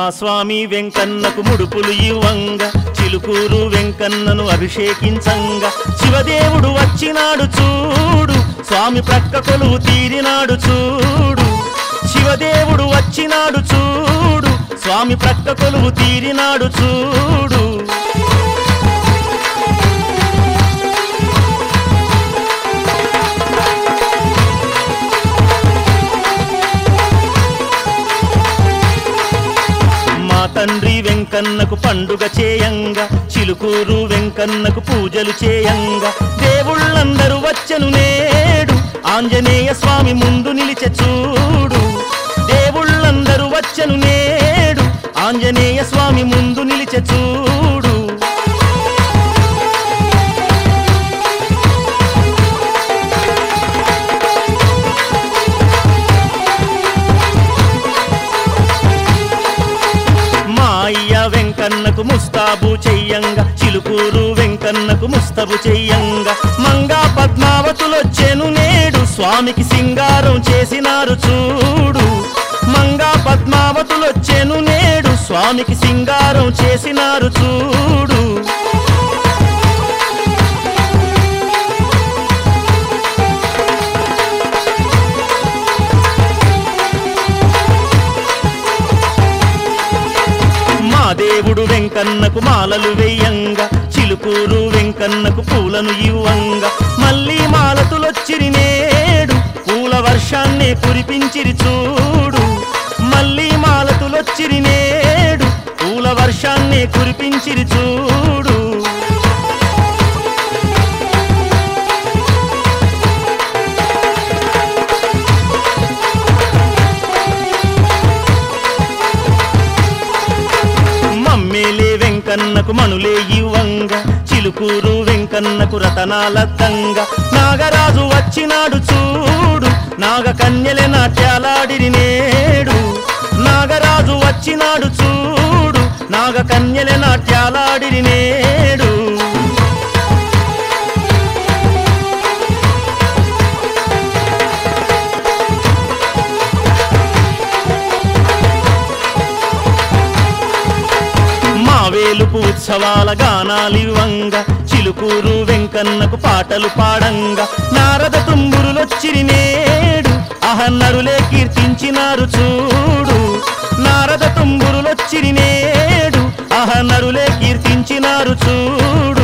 మా స్వామి వెంకన్నకు ముడుపులు ఇవ్వంగా చిలుకూరు వెంకన్నను అభిషేకించంగా శివదేవుడు వచ్చినాడు చూడు స్వామి ప్రక్క కొలువు తీరినాడు చూడు శివదేవుడు వచ్చినాడు చూడు స్వామి ప్రక్క కొలువు తీరినాడు చూడు మా తండ్రి వెంకన్నకు పండుగ చేయంగా చిలుకూరు వెంకన్నకు పూజలు చేయంగా దేవుళ్ళందరూ వచ్చెను నేడు ఆంజనేయ స్వామి ముందు నిలిచె చూడు దేవుళ్ళందరూ వచ్చెను నేడు ఆంజనేయ స్వామి ముందు నిలిచె చూడు మా అయ్య వెంకన్నకు ముస్తాబు చెయ్యంగా చిలుకూరు వెంకన్నకు ముస్తబు చెయ్యంగా మంగా పద్మావతులొచ్చెను నేడు స్వామికి సింగారం చేసినారు చూడు మంగా పద్మావతులొచ్చెను నేడు స్వామికి సింగారం చేసినారు చూడు మా దేవుడు వెంకన్నకు మాలలు వెయ్యంగా చిలుకూరు వెంకన్నకు పూలను ఇవ్వంగా మళ్ళీ మాలతులొచ్చిరి నేడు పూల వర్షాన్నే కురిపించిరి చూడు మళ్ళీ మాలతులొచ్చిరి నేడు పూల వర్షాన్నే కురిపించిరి చూడు మమ్మేలే వెంకన్నకు మనులే ఇవ్వంగా చిలుకూరు వెంకన్నకు రతనాల తంగ నాగరాజు వచ్చినాడు చూడు నాగ కన్యలే నాట్యాలాడిరి నేడు నాగరాజు వచ్చినాడు చూడు నాగ కన్యలే నాట్యాలాడిరి నేడు మా వేలుపు ఉత్సవాల గానాలివ్వంగా చిలుకూరు వెంకన్నకు పాటలు పాడంగా నారద తుంబురులొచ్చిరి నేడు అహన్నరులే కీర్తించినారు చూడు నారద తుంబురులొచ్చిరి నేడు అహన్నరులే కీర్తించినారు చూడు